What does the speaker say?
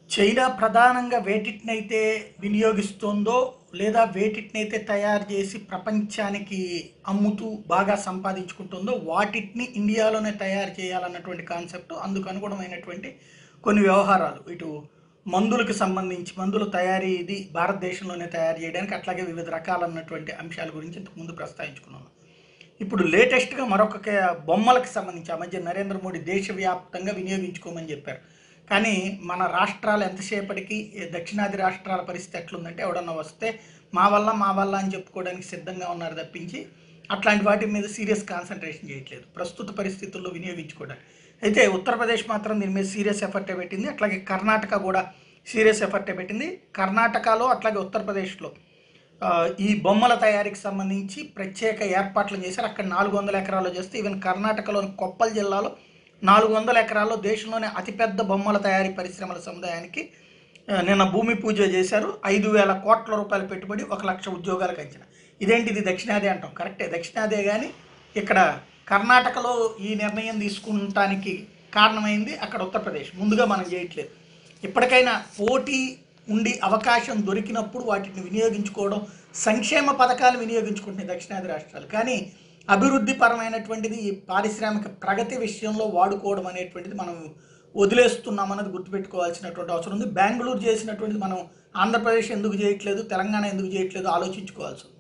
China ప్రధానంగా వేటినైతే వినియోగిస్తోందో లేదా వేటినైతే తయారు చేసి ప్రపంచానికి అమ్ముతూ బాగా సంపాదించుకుంటుందో వాటిని ఇండియాలోనే తయారు చేయాలన్నటువంటి కాన్సెప్ట్ అందుకు అనుగుణమైనటువంటి కొన్ని వ్యవహారాలు ఇటు మందులకు సంబంధించి మందుల తయారీ ఇది భారతదేశంలోనే తయారు చేయడానికి అట్లాగే వివిధ రకాలన్నటువంటి అంశాల గురించి ఇంతకుముందు ప్రస్తావించుకున్నాను ఇప్పుడు లేటెస్ట్గా మరొక కే- బొమ్మలకు సంబంధించి ఆ మధ్య నరేంద్ర మోడీ దేశవ్యాప్తంగా వినియోగించుకోమని చెప్పారు కానీ మన రాష్ట్రాలు ఎంతసేపటికి ఏ దక్షిణాది రాష్ట్రాల పరిస్థితి ఎట్లుందంటే ఎవడన్నా వస్తే మా వల్ల మా వల్ల అని చెప్పుకోవడానికి సిద్ధంగా ఉన్నారు తప్పించి అట్లాంటి వాటి మీద సీరియస్ కాన్సన్ట్రేషన్ చేయట్లేదు ప్రస్తుత పరిస్థితుల్లో వినియోగించుకోవడానికి అయితే ఉత్తరప్రదేశ్ మాత్రం దీని మీద సీరియస్ ఎఫర్టే పెట్టింది అట్లాగే కర్ణాటక కూడా సీరియస్ ఎఫర్టే పెట్టింది కర్ణాటకలో అట్లాగే ఉత్తరప్రదేశ్లో ఆ, ఈ బొమ్మల తయారీకి సంబంధించి ప్రత్యేక ఏర్పాట్లు చేశారు అక్కడ నాలుగు వందల ఎకరాల్లో చేస్తే ఈవెన్ కర్ణాటకలోని కొప్పల్ జిల్లాలో నాలుగు వందల ఎకరాల్లో దేశంలోనే అతిపెద్ద బొమ్మల తయారీ పరిశ్రమల సముదాయానికి ఆ, నిన్న భూమి పూజ చేశారు ఐదు వేల కోట్ల రూపాయల పెట్టుబడి ఒక లక్ష ఉద్యోగాలకు అంచనా ఇదేంటి ఇది దక్షిణాది అంటాం కరెక్టే దక్షిణాదే కానీ ఇక్కడ కర్ణాటకలో ఈ నిర్ణయం తీసుకుంటానికి కారణమైంది అక్కడ ఉత్తరప్రదేశ్ ముందుగా మనం చేయట్లేదు ఇప్పటికైనా పోటీ ఉండి అవకాశం దొరికినప్పుడు వాటిని వినియోగించుకోవడం సంక్షేమ పథకాలు వినియోగించుకుంటున్నాయి దక్షిణాది రాష్ట్రాలు కానీ అభివృద్ధి పరమైనటువంటిది ఈ పారిశ్రామిక ప్రగతి విషయంలో వాడుకోవడం అనేటువంటిది మనం వదిలేస్తున్నాం అన్నది గుర్తుపెట్టుకోవాల్సినటువంటి అవసరం ఉంది బెంగళూరు చేసినటువంటిది మనం ఆంధ్రప్రదేశ్ ఎందుకు చేయట్లేదు తెలంగాణ ఎందుకు చేయట్లేదు ఆలోచించుకోవాల్సి ఉంది